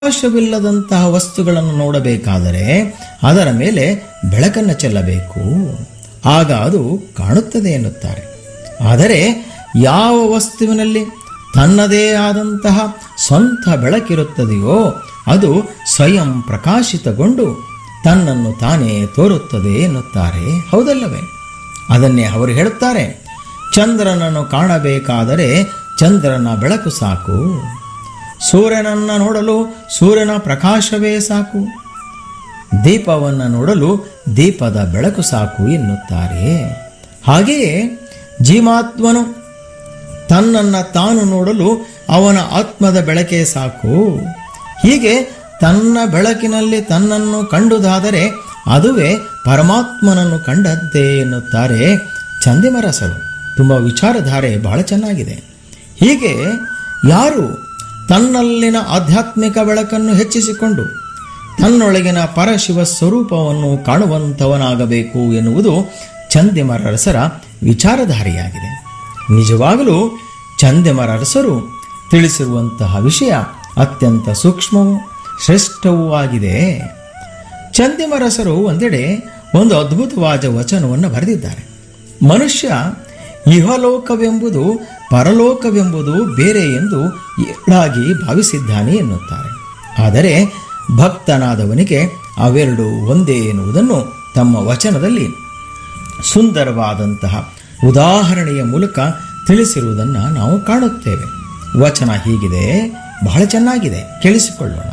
ಪ್ರಕಾಶವಿಲ್ಲದಂತಹ ವಸ್ತುಗಳನ್ನು ನೋಡಬೇಕಾದರೆ ಅದರ ಮೇಲೆ ಬೆಳಕನ್ನು ಚೆಲ್ಲಬೇಕು ಆಗ ಅದು ಕಾಣುತ್ತದೆ ಎನ್ನುತ್ತಾರೆ ಆದರೆ ಯಾವ ವಸ್ತುವಿನಲ್ಲಿ ತನ್ನದೇ ಆದಂತಹ ಸ್ವಂತ ಬೆಳಕಿರುತ್ತದೆಯೋ ಅದು ಸ್ವಯಂ ಪ್ರಕಾಶಿತಗೊಂಡು ತನ್ನನ್ನು ತಾನೇ ತೋರುತ್ತದೆ ಎನ್ನುತ್ತಾರೆ ಹೌದಲ್ಲವೇ ಅದನ್ನೇ ಅವರು ಹೇಳುತ್ತಾರೆ ಚಂದ್ರನನ್ನು ಕಾಣಬೇಕಾದರೆ ಚಂದ್ರನ ಬೆಳಕು ಸಾಕು ಸೂರ್ಯನನ್ನ ನೋಡಲು ಸೂರ್ಯನ ಪ್ರಕಾಶವೇ ಸಾಕು ದೀಪವನ್ನು ನೋಡಲು ದೀಪದ ಬೆಳಕು ಸಾಕು ಎನ್ನುತ್ತಾರೆ ಹಾಗೆಯೇ ಜೀವಾತ್ಮನು ತನ್ನನ್ನು ತಾನು ನೋಡಲು ಅವನ ಆತ್ಮದ ಬೆಳಕೇ ಸಾಕು ಹೀಗೆ ತನ್ನ ಬೆಳಕಿನಲ್ಲಿ ತನ್ನನ್ನು ಕಂಡುದಾದರೆ ಅದುವೇ ಪರಮಾತ್ಮನನ್ನು ಕಂಡದ್ದೇ ಎನ್ನುತ್ತಾರೆ ಚಂದಿಮರಸರು ತುಂಬ ವಿಚಾರಧಾರೆ ಬಹಳ ಚೆನ್ನಾಗಿದೆ ಹೀಗೆ ಯಾರು ತನ್ನಲ್ಲಿನ ಆಧ್ಯಾತ್ಮಿಕ ಬೆಳಕನ್ನು ಹೆಚ್ಚಿಸಿಕೊಂಡು ತನ್ನೊಳಗಿನ ಪರಶಿವ ಸ್ವರೂಪವನ್ನು ಕಾಣುವಂಥವನಾಗಬೇಕು ಎನ್ನುವುದು ಚಂದಿಮರಸರ ವಿಚಾರಧಾರೆಯಾಗಿದೆ ನಿಜವಾಗಲೂ ಚಂದಿಮರಸರು ತಿಳಿಸಿರುವಂತಹ ವಿಷಯ ಅತ್ಯಂತ ಸೂಕ್ಷ್ಮವೂ ಶ್ರೇಷ್ಠವೂ ಆಗಿದೆ ಚಂದಿಮರಸರು ಒಂದೆಡೆ ಒಂದು ಅದ್ಭುತವಾದ ವಚನವನ್ನು ಬರೆದಿದ್ದಾರೆ ಮನುಷ್ಯ ಇಹಲೋಕವೆಂಬುದು ಪರಲೋಕವೆಂಬುದು ಬೇರೆ ಎಂದು ಎರಡಾಗಿ ಭಾವಿಸಿದ್ದಾನೆ ಎನ್ನುತ್ತಾರೆ ಆದರೆ ಭಕ್ತನಾದವನಿಗೆ ಅವೆರಡು ಒಂದೇ ಎನ್ನುವುದನ್ನು ತಮ್ಮ ವಚನದಲ್ಲಿ ಸುಂದರವಾದಂತಹ ಉದಾಹರಣೆಯ ಮೂಲಕ ತಿಳಿಸಿರುವುದನ್ನು ನಾವು ಕಾಣುತ್ತೇವೆ ವಚನ ಹೀಗಿದೆ ಬಹಳ ಚೆನ್ನಾಗಿದೆ ಕೇಳಿಸಿಕೊಳ್ಳೋಣ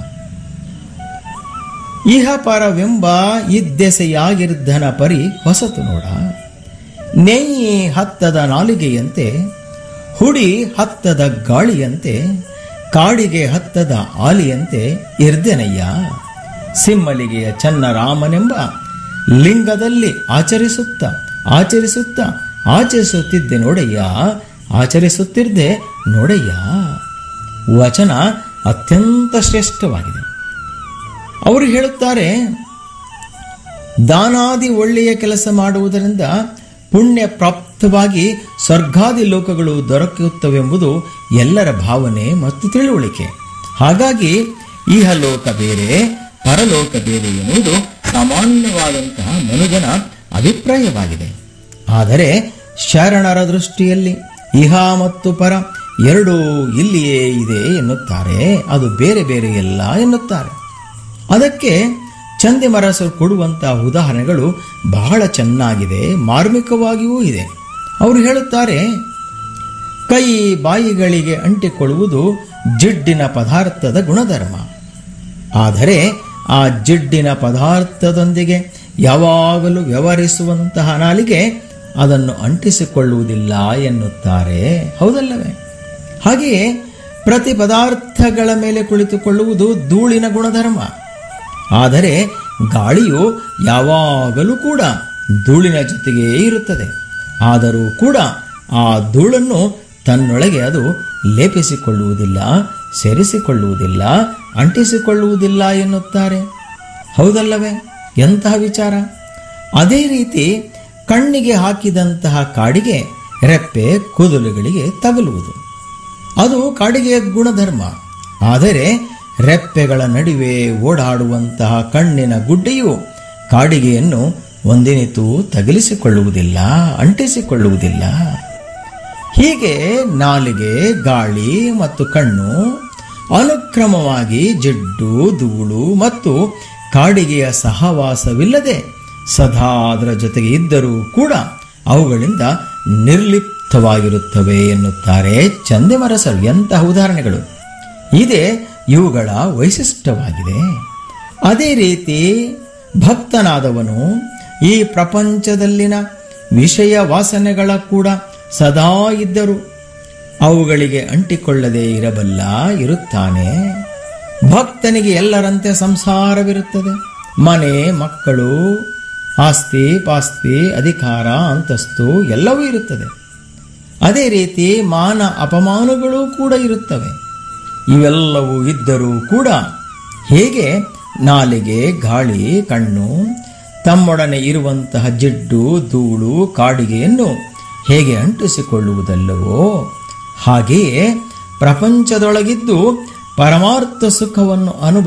ಇಹ ಪರವೆಂಬ ಇದ್ದೆಸೆಯಾಗಿರ್ಧನ ಪರಿ ಹೊಸತು ನೋಡ ನೆಯ್ಯಿ ಹತ್ತದ ನಾಲಿಗೆಯಂತೆ ಹುಡಿ ಹತ್ತದ ಗಾಳಿಯಂತೆ ಕಾಡಿಗೆ ಹತ್ತದ ಆಲಿಯಂತೆ ಇರ್ದೆನಯ್ಯ ಸಿಮ್ಮಲಿಗೆಯ ಚನ್ನರಾಮನೆಂಬ ಲಿಂಗದಲ್ಲಿ ಆಚರಿಸುತ್ತ ಆಚರಿಸುತ್ತ ಆಚರಿಸುತ್ತಿದ್ದೆ ನೋಡಯ್ಯ ಆಚರಿಸುತ್ತಿದ್ದೆ ನೋಡಯ್ಯ ವಚನ ಅತ್ಯಂತ ಶ್ರೇಷ್ಠವಾಗಿದೆ ಅವರು ಹೇಳುತ್ತಾರೆ ದಾನಾದಿ ಒಳ್ಳೆಯ ಕೆಲಸ ಮಾಡುವುದರಿಂದ ಪುಣ್ಯ ಪ್ರಾಪ್ತವಾಗಿ ಸ್ವರ್ಗಾದಿ ಲೋಕಗಳು ದೊರಕುತ್ತವೆಂಬುದು ಎಲ್ಲರ ಭಾವನೆ ಮತ್ತು ತಿಳುವಳಿಕೆ ಹಾಗಾಗಿ ಇಹಲೋಕ ಬೇರೆ ಪರಲೋಕ ಬೇರೆ ಎನ್ನುವುದು ಸಾಮಾನ್ಯವಾದಂತಹ ಮನುಜನ ಅಭಿಪ್ರಾಯವಾಗಿದೆ ಆದರೆ ಶರಣರ ದೃಷ್ಟಿಯಲ್ಲಿ ಇಹ ಮತ್ತು ಪರ ಎರಡೂ ಇಲ್ಲಿಯೇ ಇದೆ ಎನ್ನುತ್ತಾರೆ ಅದು ಬೇರೆ ಬೇರೆ ಎಲ್ಲ ಎನ್ನುತ್ತಾರೆ ಅದಕ್ಕೆ ಚಂದಿಮರಸರು ಕೊಡುವಂತಹ ಉದಾಹರಣೆಗಳು ಬಹಳ ಚೆನ್ನಾಗಿದೆ ಮಾರ್ಮಿಕವಾಗಿಯೂ ಇದೆ ಅವರು ಹೇಳುತ್ತಾರೆ ಕೈ ಬಾಯಿಗಳಿಗೆ ಅಂಟಿಕೊಳ್ಳುವುದು ಜಿಡ್ಡಿನ ಪದಾರ್ಥದ ಗುಣಧರ್ಮ ಆದರೆ ಆ ಜಿಡ್ಡಿನ ಪದಾರ್ಥದೊಂದಿಗೆ ಯಾವಾಗಲೂ ವ್ಯವಹರಿಸುವಂತಹ ನಾಲಿಗೆ ಅದನ್ನು ಅಂಟಿಸಿಕೊಳ್ಳುವುದಿಲ್ಲ ಎನ್ನುತ್ತಾರೆ ಹೌದಲ್ಲವೇ ಹಾಗೆಯೇ ಪ್ರತಿ ಪದಾರ್ಥಗಳ ಮೇಲೆ ಕುಳಿತುಕೊಳ್ಳುವುದು ಧೂಳಿನ ಗುಣಧರ್ಮ ಆದರೆ ಗಾಳಿಯು ಯಾವಾಗಲೂ ಕೂಡ ಧೂಳಿನ ಜೊತೆಗೇ ಇರುತ್ತದೆ ಆದರೂ ಕೂಡ ಆ ಧೂಳನ್ನು ತನ್ನೊಳಗೆ ಅದು ಲೇಪಿಸಿಕೊಳ್ಳುವುದಿಲ್ಲ ಸೇರಿಸಿಕೊಳ್ಳುವುದಿಲ್ಲ ಅಂಟಿಸಿಕೊಳ್ಳುವುದಿಲ್ಲ ಎನ್ನುತ್ತಾರೆ ಹೌದಲ್ಲವೇ ಎಂತಹ ವಿಚಾರ ಅದೇ ರೀತಿ ಕಣ್ಣಿಗೆ ಹಾಕಿದಂತಹ ಕಾಡಿಗೆ ರೆಪ್ಪೆ ಕೂದಲುಗಳಿಗೆ ತಗಲುವುದು ಅದು ಕಾಡಿಗೆಯ ಗುಣಧರ್ಮ ಆದರೆ ರೆಪ್ಪೆಗಳ ನಡುವೆ ಓಡಾಡುವಂತಹ ಕಣ್ಣಿನ ಗುಡ್ಡೆಯು ಕಾಡಿಗೆಯನ್ನು ಒಂದಿನಿತು ತಗಲಿಸಿಕೊಳ್ಳುವುದಿಲ್ಲ ಅಂಟಿಸಿಕೊಳ್ಳುವುದಿಲ್ಲ ಹೀಗೆ ನಾಲಿಗೆ ಗಾಳಿ ಮತ್ತು ಕಣ್ಣು ಅನುಕ್ರಮವಾಗಿ ಜಿಡ್ಡು ಧೂಳು ಮತ್ತು ಕಾಡಿಗೆಯ ಸಹವಾಸವಿಲ್ಲದೆ ಸದಾ ಅದರ ಜೊತೆಗೆ ಇದ್ದರೂ ಕೂಡ ಅವುಗಳಿಂದ ನಿರ್ಲಿಪ್ತವಾಗಿರುತ್ತವೆ ಎನ್ನುತ್ತಾರೆ ಚಂದಿಮರಸರು ಎಂತಹ ಉದಾಹರಣೆಗಳು ಇದೇ ಇವುಗಳ ವೈಶಿಷ್ಟ್ಯವಾಗಿದೆ ಅದೇ ರೀತಿ ಭಕ್ತನಾದವನು ಈ ಪ್ರಪಂಚದಲ್ಲಿನ ವಿಷಯ ವಾಸನೆಗಳ ಕೂಡ ಸದಾ ಇದ್ದರು ಅವುಗಳಿಗೆ ಅಂಟಿಕೊಳ್ಳದೆ ಇರಬಲ್ಲ ಇರುತ್ತಾನೆ ಭಕ್ತನಿಗೆ ಎಲ್ಲರಂತೆ ಸಂಸಾರವಿರುತ್ತದೆ ಮನೆ ಮಕ್ಕಳು ಆಸ್ತಿ ಪಾಸ್ತಿ ಅಧಿಕಾರ ಅಂತಸ್ತು ಎಲ್ಲವೂ ಇರುತ್ತದೆ ಅದೇ ರೀತಿ ಮಾನ ಅಪಮಾನಗಳು ಕೂಡ ಇರುತ್ತವೆ ಇವೆಲ್ಲವೂ ಇದ್ದರೂ ಕೂಡ ಹೇಗೆ ನಾಲಿಗೆ ಗಾಳಿ ಕಣ್ಣು ತಮ್ಮೊಡನೆ ಇರುವಂತಹ ಜಿಡ್ಡು ಧೂಳು ಕಾಡಿಗೆಯನ್ನು ಹೇಗೆ ಅಂಟಿಸಿಕೊಳ್ಳುವುದಲ್ಲವೋ ಹಾಗೆಯೇ ಪ್ರಪಂಚದೊಳಗಿದ್ದು ಪರಮಾರ್ಥ ಸುಖವನ್ನು ಅನುಭವ